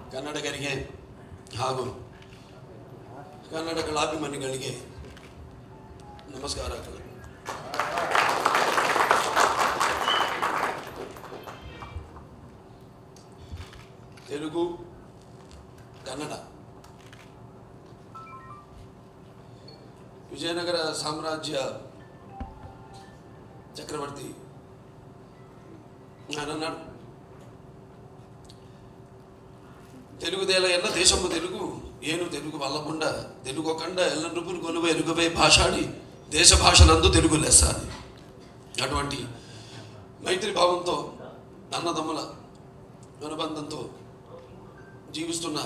ಕನ್ನಡಿಗರಿಗೆ ಹಾಗೂ ಕನ್ನಡ ಕಲಾಭಿಮಾನಿಗಳಿಗೆ ನಮಸ್ಕಾರಗಳು తెలుగు కన్నడ విజయనగర సామ్రాజ్య చక్రవర్తి ఆయన అన్నాడు తెలుగుదేల ఎన్న దేశము తెలుగు ఏను తెలుగు వల్లకుండ తెలుగొకండ ఎల్ల నృపులు కొలువ ఎలుగుపై భాషాడి దేశ భాషలందు తెలుగు లెస్స అని అటువంటి మైత్రి భావంతో అన్నదమ్ముల అనుబంధంతో జీవిస్తున్న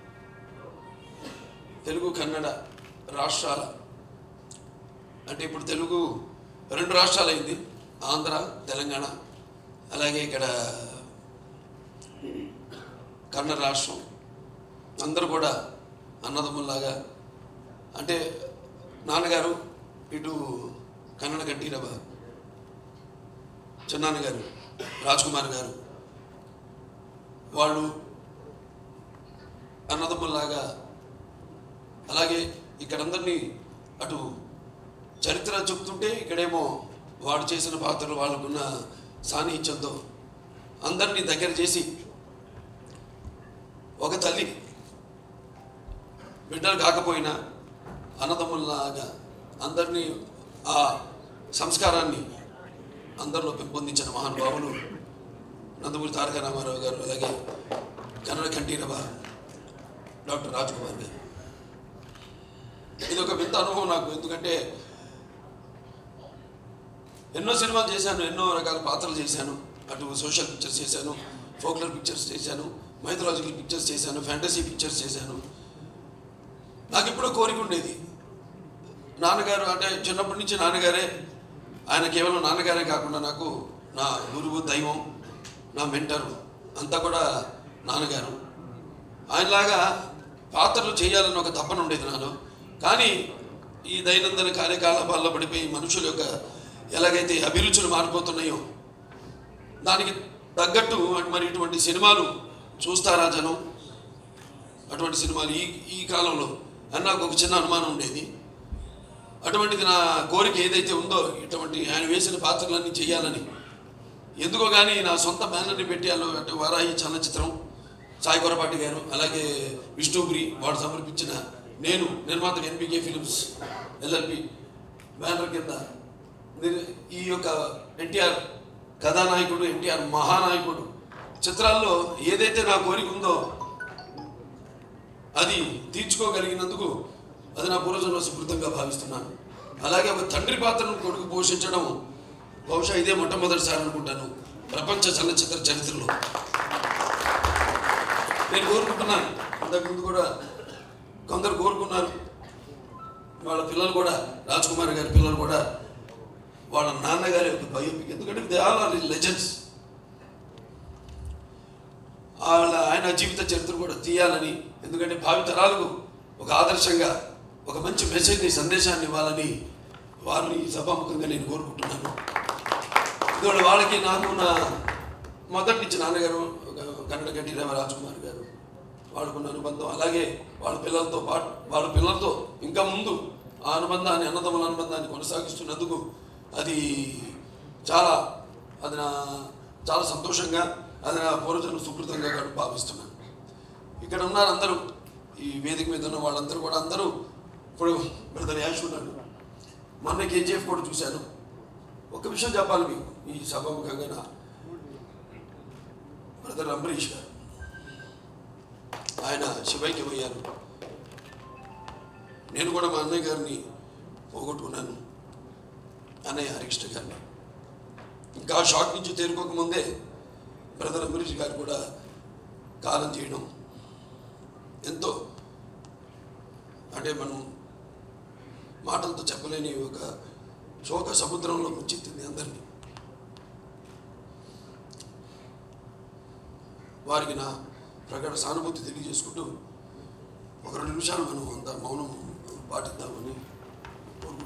తెలుగు కన్నడ రాష్ట్రాల అంటే ఇప్పుడు తెలుగు రెండు రాష్ట్రాలైంది ఆంధ్ర తెలంగాణ అలాగే ఇక్కడ కన్నడ రాష్ట్రం అందరూ కూడా అన్నదమ్ముల్లాగా అంటే నాన్నగారు ఇటు కన్నడ గంటీరవ చిన్నాన్నగారు రాజ్ కుమార్ గారు వాళ్ళు అన్నదమ్ముల్లాగా అలాగే ఇక్కడందరినీ అటు చరిత్ర చెప్తుంటే ఇక్కడేమో వాడు చేసిన పాత్రలు వాళ్ళకున్న సాన్నిహిత్యంతో అందరినీ దగ్గర చేసి ఒక తల్లి బిడ్డలు కాకపోయినా అన్నదమ్ముల్లాగా అందరినీ ఆ సంస్కారాన్ని అందరిలో పెంపొందించిన మహానుభావులు నందమూరి తారక రామారావు గారు అలాగే కన్నడ కంఠీరవ డాక్టర్ రాజ్ కుమార్ గారు ఇది ఒక వింత అనుభవం నాకు ఎందుకంటే ఎన్నో సినిమాలు చేశాను ఎన్నో రకాల పాత్రలు చేశాను అటు సోషల్ పిక్చర్స్ చేశాను ఫోక్లర్ పిక్చర్స్ చేశాను మైథలాజికల్ పిక్చర్స్ చేశాను ఫ్యాంటసీ పిక్చర్స్ చేశాను నాకు ఎప్పుడో కోరిక ఉండేది నాన్నగారు అంటే చిన్నప్పటి నుంచి నాన్నగారే ఆయన కేవలం నాన్నగారే కాకుండా నాకు నా గురువు దైవం నా మెంటరు అంతా కూడా నాన్నగారు ఆయనలాగా పాత్రలు చేయాలని ఒక తపన ఉండేది నాలో కానీ ఈ దైనందిన కార్యకలాపాల్లో పడిపోయి మనుషుల యొక్క ఎలాగైతే అభిరుచులు మారిపోతున్నాయో దానికి తగ్గట్టు మరి ఇటువంటి సినిమాలు చూస్తారా జనం అటువంటి సినిమాలు ఈ ఈ కాలంలో అని నాకు ఒక చిన్న అనుమానం ఉండేది అటువంటిది నా కోరిక ఏదైతే ఉందో ఇటువంటి ఆయన వేసిన పాత్రలన్నీ చేయాలని ఎందుకో కానీ నా సొంత బ్యానర్ని పెట్టాను అంటే వారాహి చలనచిత్రం సాయి కొరపాటి గారు అలాగే విష్ణుపురి వాడు సమర్పించిన నేను నిర్మాత ఎన్బికే ఫిలిమ్స్ ఎల్ఎల్పి బ్యానర్ కింద నిర్- ఈ యొక్క ఎన్టీఆర్ కథానాయకుడు ఎన్టీఆర్ మహానాయకుడు చిత్రాల్లో ఏదైతే నా కోరిక ఉందో అది తీర్చుకోగలిగినందుకు అది నా పూర్వజన్మ సుకృతంగా భావిస్తున్నాను అలాగే ఒక తండ్రి పాత్రను కొడుకు పోషించడం బహుశా ఇదే మొట్టమొదటిసారి అనుకుంటాను ప్రపంచ చలనచిత్ర చరిత్రలో నేను కోరుకుంటున్నాను అంతకుముందు కూడా కొందరు కోరుకున్నారు వాళ్ళ పిల్లలు కూడా రాజ్ కుమార్ గారి పిల్లలు కూడా వాళ్ళ నాన్నగారి యొక్క బయోపిక్ ఎందుకంటే దే ఆల్ ఆర్ లెజెండ్స్ వాళ్ళ ఆయన జీవిత చరిత్ర కూడా తీయాలని ఎందుకంటే భావితరాలకు ఒక ఆదర్శంగా ఒక మంచి మెసేజ్ని సందేశాన్ని ఇవ్వాలని వారిని సభాముఖంగా నేను కోరుకుంటున్నాను ఇవాళ వాళ్ళకి నాకు నా మొదటి నుంచి నాన్నగారు ఒక కన్నడ గడ్డి రేవ రాజ్కుమార్ గారు వాళ్ళకున్న అనుబంధం అలాగే వాళ్ళ పిల్లలతో పాటు వాళ్ళ పిల్లలతో ఇంకా ముందు ఆ అనుబంధాన్ని అన్నదమ్ముల అనుబంధాన్ని కొనసాగిస్తున్నందుకు అది చాలా అది నా చాలా సంతోషంగా అది నా పూర్వజన్మ సుకృతంగా కూడా భావిస్తున్నాను ఇక్కడ ఉన్నారు అందరూ ఈ వేదిక మీద ఉన్న వాళ్ళందరూ కూడా అందరూ ఇప్పుడు బ్రదర్ యాష్ ఉన్నాడు మొన్న కేజీఎఫ్ కూడా చూశాను ఒక విషయం చెప్పాలి మీకు ఈ సభాముఖంగా నా బ్రదర్ అంబరీష్ గారు ఆయన శివైక్యం అయ్యారు నేను కూడా మా అన్నయ్య గారిని పోగొట్టుకున్నాను అన్నయ్య హరికృష్ణ గారిని ఇంకా షాక్ నుంచి తేరుకోక ముందే బ్రదర్ అంబరీష్ గారు కూడా కాలం చేయడం ఎంతో అంటే మనం మాటలతో చెప్పలేని ఒక శోక సముద్రంలో ముంచెత్తింది అందరినీ వారికి నా ప్రకట సానుభూతి తెలియజేసుకుంటూ ఒక రెండు నిమిషాలు మనం అంత మౌనం పాటిద్దామని కోరుకుంటున్నాను